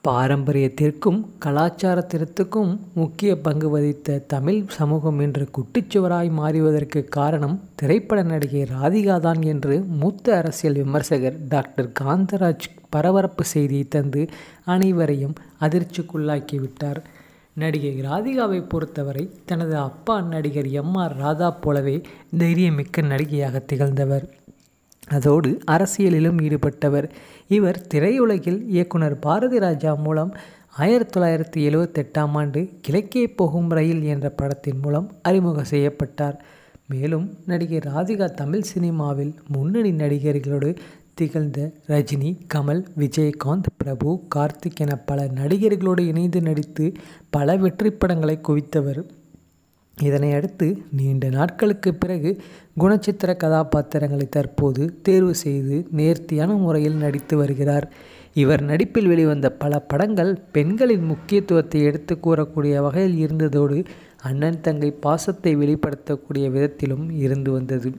பாரம்பரியத்திற்கும் கலாச்சாரத்திற்கும் முக்கிய பங்கு வகித்த தமிழ் சமூகம் இன்று குட்டிச்சுவராய் மாறுவதற்கு காரணம் திரைப்பட நடிகை ராதிகா தான் என்று மூத்த அரசியல் விமர்சகர் டாக்டர் காந்தராஜ் பரபரப்பு செய்தியை தந்து அனைவரையும் அதிர்ச்சிக்குள்ளாக்கிவிட்டார் நடிகை ராதிகாவை பொறுத்தவரை தனது அப்பா நடிகர் எம் ஆர் ராதா போலவே தைரியமிக்க நடிகையாக திகழ்ந்தவர் அதோடு அரசியலிலும் ஈடுபட்டவர் இவர் திரையுலகில் இயக்குனர் பாரதி ராஜா மூலம் ஆயிரத்தி தொள்ளாயிரத்தி எழுவத்தெட்டாம் ஆண்டு கிழக்கே போகும் ரயில் என்ற படத்தின் மூலம் அறிமுகம் செய்யப்பட்டார் மேலும் நடிகை ராதிகா தமிழ் சினிமாவில் முன்னணி நடிகர்களோடு திகழ்ந்த ரஜினி கமல் விஜயகாந்த் பிரபு கார்த்திக் என பல நடிகர்களோடு இணைந்து நடித்து பல வெற்றி படங்களை குவித்தவர் இதனை அடுத்து நீண்ட நாட்களுக்கு பிறகு குணச்சித்திர கதாபாத்திரங்களை தற்போது தேர்வு செய்து நேர்த்தியான முறையில் நடித்து வருகிறார் இவர் நடிப்பில் வெளிவந்த பல படங்கள் பெண்களின் முக்கியத்துவத்தை எடுத்து கூறக்கூடிய வகையில் இருந்ததோடு அண்ணன் தங்கை பாசத்தை வெளிப்படுத்தக்கூடிய விதத்திலும் இருந்து வந்தது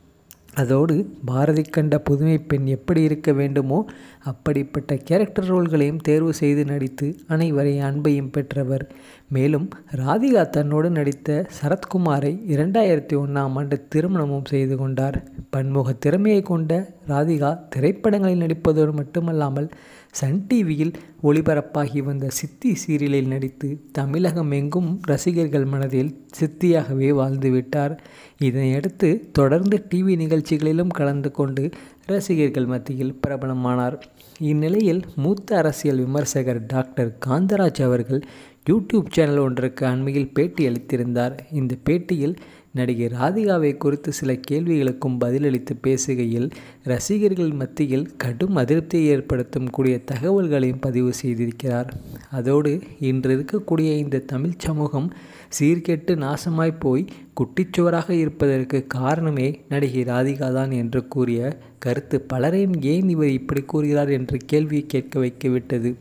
அதோடு பாரதி கண்ட புதுமை பெண் எப்படி இருக்க வேண்டுமோ அப்படிப்பட்ட கேரக்டர் ரோல்களையும் தேர்வு செய்து நடித்து அனைவரை அன்பையும் பெற்றவர் மேலும் ராதிகா தன்னோடு நடித்த சரத்குமாரை இரண்டாயிரத்தி ஒன்றாம் ஆண்டு திருமணமும் செய்து கொண்டார் பன்முக திறமையை கொண்ட ராதிகா திரைப்படங்களில் நடிப்பதோடு மட்டுமல்லாமல் சன் டிவியில் ஒளிபரப்பாகி வந்த சித்தி சீரியலில் நடித்து தமிழகம் எங்கும் ரசிகர்கள் மனதில் சித்தியாகவே வாழ்ந்துவிட்டார் இதனையடுத்து தொடர்ந்து டிவி நிகழ்ச்சிகளிலும் கலந்து கொண்டு ரசிகர்கள் மத்தியில் பிரபலமானார் இந்நிலையில் மூத்த அரசியல் விமர்சகர் டாக்டர் காந்தராஜ் அவர்கள் யூடியூப் சேனல் ஒன்றுக்கு அண்மையில் பேட்டி அளித்திருந்தார் இந்த பேட்டியில் நடிகை ராதிகாவை குறித்து சில கேள்விகளுக்கும் பதிலளித்து பேசுகையில் ரசிகர்கள் மத்தியில் கடும் அதிருப்தியை ஏற்படுத்தும் கூடிய தகவல்களையும் பதிவு செய்திருக்கிறார் அதோடு இன்று இருக்கக்கூடிய இந்த தமிழ் சமூகம் சீர்கெட்டு நாசமாய் போய் குட்டிச்சுவராக இருப்பதற்கு காரணமே நடிகை ராதிகா தான் என்று கூறிய கருத்து பலரையும் ஏன் இவர் இப்படி கூறுகிறார் என்று கேள்வியை கேட்க வைத்துவிட்டது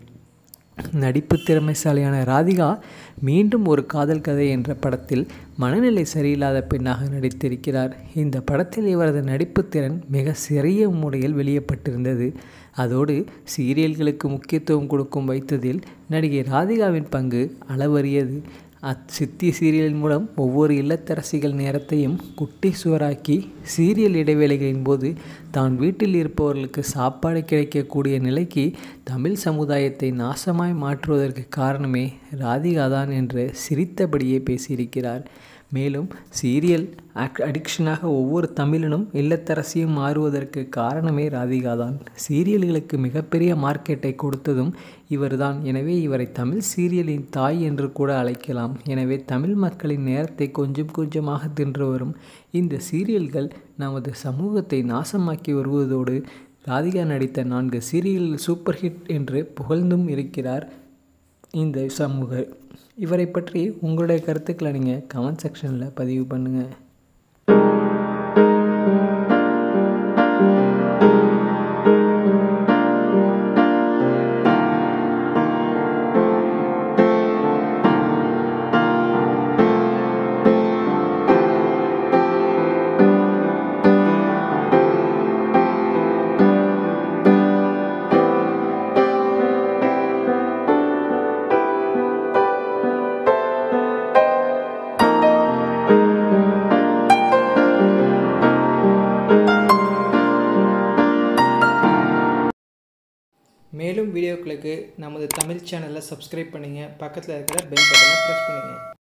நடிப்பு திறமைசாலியான ராதிகா மீண்டும் ஒரு காதல் கதை என்ற படத்தில் மனநிலை சரியில்லாத பெண்ணாக நடித்திருக்கிறார் இந்த படத்தில் இவரது நடிப்பு திறன் மிக சிறிய முறையில் வெளியப்பட்டிருந்தது அதோடு சீரியல்களுக்கு முக்கியத்துவம் கொடுக்கும் வைத்ததில் நடிகை ராதிகாவின் பங்கு அளவறியது அத் சித்தி சீரியலின் மூலம் ஒவ்வொரு இல்லத்தரசிகள் நேரத்தையும் குட்டி சுவராக்கி சீரியல் இடைவேளைகளின் போது தான் வீட்டில் இருப்பவர்களுக்கு சாப்பாடு கிடைக்கக்கூடிய நிலைக்கு தமிழ் சமுதாயத்தை நாசமாய் மாற்றுவதற்கு காரணமே ராதிகா தான் என்று சிரித்தபடியே பேசியிருக்கிறார் மேலும் சீரியல் அடிக்ஷனாக ஒவ்வொரு தமிழனும் இல்லத்தரசியும் மாறுவதற்கு காரணமே ராதிகா தான் சீரியல்களுக்கு மிகப்பெரிய மார்க்கெட்டை கொடுத்ததும் இவர்தான் எனவே இவரை தமிழ் சீரியலின் தாய் என்று கூட அழைக்கலாம் எனவே தமிழ் மக்களின் நேரத்தை கொஞ்சம் கொஞ்சமாக தின்று வரும் இந்த சீரியல்கள் நமது சமூகத்தை நாசமாக்கி வருவதோடு ராதிகா நடித்த நான்கு சீரியல் சூப்பர் ஹிட் என்று புகழ்ந்தும் இருக்கிறார் இந்த சமூக இவரை பற்றி உங்களுடைய கருத்துக்களை நீங்கள் கமெண்ட் செக்ஷனில் பதிவு பண்ணுங்கள் மேலும் வீடியோக்களுக்கு நமது தமிழ் சேனலை சப்ஸ்கிரைப் பண்ணுங்கள் பக்கத்தில் இருக்கிற பெல் பட்டனை ப்ரெஸ் பண்ணுங்கள்